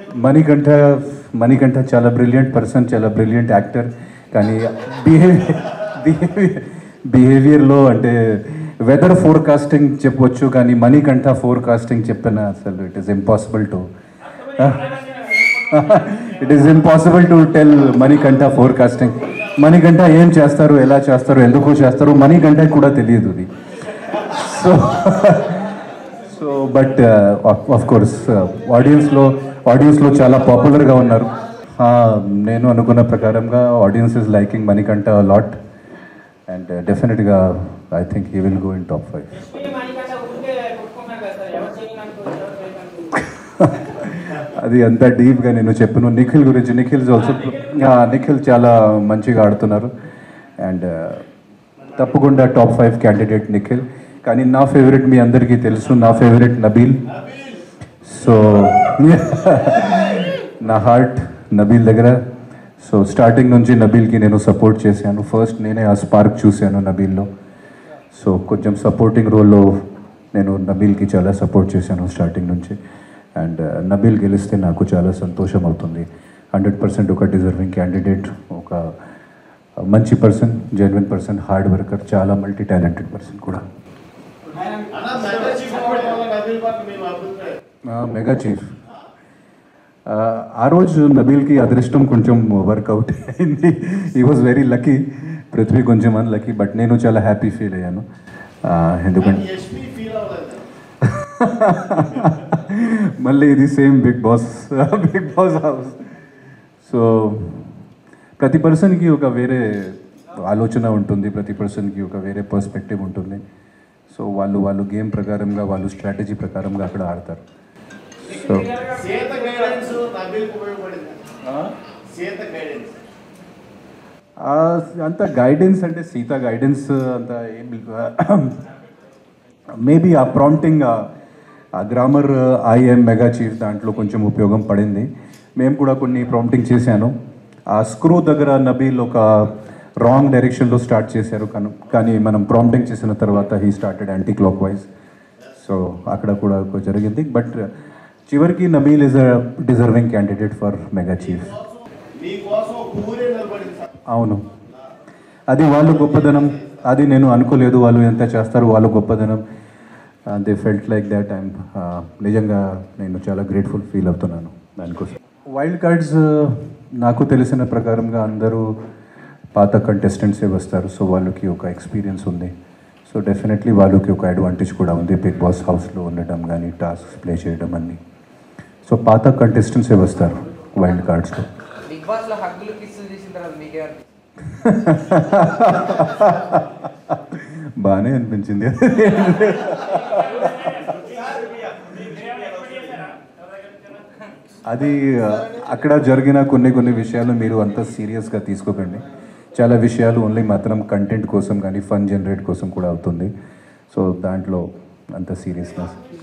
మణికంఠ మణికంఠ చాలా brilliant person చాలా brilliant actor కానీ బిహేవియర్ బిహేవియర్ బిహేవియర్లో అంటే వెదర్ ఫోర్కాస్టింగ్ చెప్పవచ్చు కానీ మణికంఠ ఫోర్కాస్టింగ్ చెప్పిన అసలు it is impossible to it is impossible to tell Manikanta forecasting Manikanta ఏం చేస్తారు ఎలా చేస్తారు ఎందుకు చేస్తారు మణికంఠ కూడా తెలియదు ఇది so so but of course ఆడియన్స్లో ఆడియన్స్లో చాలా పాపులర్గా ఉన్నారు Uh, నేను అనుకున్న ప్రకారంగా audience is liking Manikanta lot and డెఫినెట్గా I think he will go in top five Manikanta ఊరికే కొట్టుకున్నారు కదా సార్ ఎవరు చేయడానికి ఎవరు చేయడానికి అది అంత డీప్గా నేను చెప్పను నిఖిల్ గురించి నిఖిల్ ఆల్సో నిఖిల్ చాలా మంచిగా ఆడుతున్నారు అండ్ తప్పకుండా టాప్ ఫైవ్ క్యాండిడేట్ నిఖిల్ కానీ నా ఫేవరెట్ మీ అందరికీ తెలుసు నా ఫేవరెట్ నబీల్ సో నా హార్ట్ నబీల్ దగ్గర సో స్టార్టింగ్ నుంచి నబీల్కి నేను సపోర్ట్ చేశాను ఫస్ట్ నేనే ఆ స్పార్క్ చూశాను నబీల్లో సో కొంచెం సపోర్టింగ్ రోల్లో నేను నబీల్కి చాలా సపోర్ట్ చేశాను స్టార్టింగ్ నుంచి అండ్ నబీల్ గెలిస్తే నాకు చాలా సంతోషం అవుతుంది హండ్రెడ్ పర్సెంట్ ఒక డిజర్వింగ్ క్యాండిడేట్ ఒక మంచి person genuine person hard worker చాలా మల్టీ టాలెంటెడ్ పర్సన్ కూడా అన్న మెగా చీఫ్ అవ్వడం వల్ల నబీల్ పట్ల మేము అభిప్రాయం మెగా చీఫ్ ఆ రోజు నబీల్కి అదృష్టం కొంచెం వర్కౌట్ అయింది ఈ వాజ్ వెరీ లక్కీ పృథ్వీ కొంచెం అన్లక్కీ బట్ నేను చాలా హ్యాపీ ఫీల్ అయ్యాను ఆ, ఎందుకంటే ఎస్పీ ఫీల్ అవ్వలేదు మళ్ళీ ఇది same big boss big boss house so ప్రతి పర్సన్కి ఒక వేరే ఆలోచన ఉంటుంది ప్రతి పర్సన్కి ఒక వేరే పర్స్పెక్టివ్ ఉంటుంది సో వాళ్ళు వాళ్ళు గేమ్ ప్రకారంగా వాళ్ళు స్ట్రాటజీ ప్రకారంగా అక్కడ ఆడతారు సో సీత గైడెన్స్ నబీల్కి ఉపయోగపడింది సీత గైడెన్స్ ఆ, అంత గైడెన్స్ అంటే సీత గైడెన్స్ అంత ఏం మేబీ ఆ ప్రాంప్టింగ్ ఆ గ్రామర్ ఐఎం మెగా చీఫ్ దాంట్లో కొంచెం ఉపయోగం పడింది మేము కూడా కొన్ని ప్రాంప్టింగ్ చేశాను ఆ స్క్రూ దగ్గర నబీల్ ఒక రాంగ్ డైరెక్షన్లో స్టార్ట్ చేశారు కను కానీ మనం ప్రాంప్టింగ్ చేసిన తర్వాత he started anticlockwise so అక్కడ కూడా ఒక జరిగింది బట్ చివరికి Nabeel is a deserving candidate for mega chief మీకోసం ఒక ఊరే నిలబడింది సార్ అవును అది వాళ్ళు గొప్పదనం అది నేను అనుకోలేదు వాళ్ళు ఎంత చేస్తారు వాళ్ళు గొప్పదనం they felt like that I'm నిజంగా నేను చాలా గ్రేట్ఫుల్ ఫీల్ అవుతున్నాను దానికోసం వైల్డ్ కార్డ్స్ నాకు తెలిసిన ప్రకారంగా అందరూ పాత కంటెస్టెంట్సే వస్తారు సో వాళ్ళకి ఒక ఎక్స్పీరియన్స్ ఉంది సో డెఫినెట్లీ వాళ్ళకి ఒక అడ్వాంటేజ్ కూడా ఉంది బిగ్ బాస్ హౌస్లో ఉండటం కానీ టాస్క్స్ ప్లే చేయడం అన్నీ సో పాత కంటెస్టెంట్సే వస్తారు వైల్డ్ కార్డ్స్లో బిగ్ బాస్ లో హగ్గులు కిస్సులు చేసిన తర్వాత మీకే అనిపిస్తుంది బాగానే అనిపించింది అది ఆ, అక్కడ జరిగిన కొన్ని కొన్ని విషయాలు మీరు అంత సీరియస్గా తీసుకోకండి చాలా విషయాలు ఓన్లీ మాత్రం కంటెంట్ కోసం కానీ ఫన్ జనరేట్ కోసం కూడా అవుతుంది సో దాంట్లో అంత సీరియస్నెస్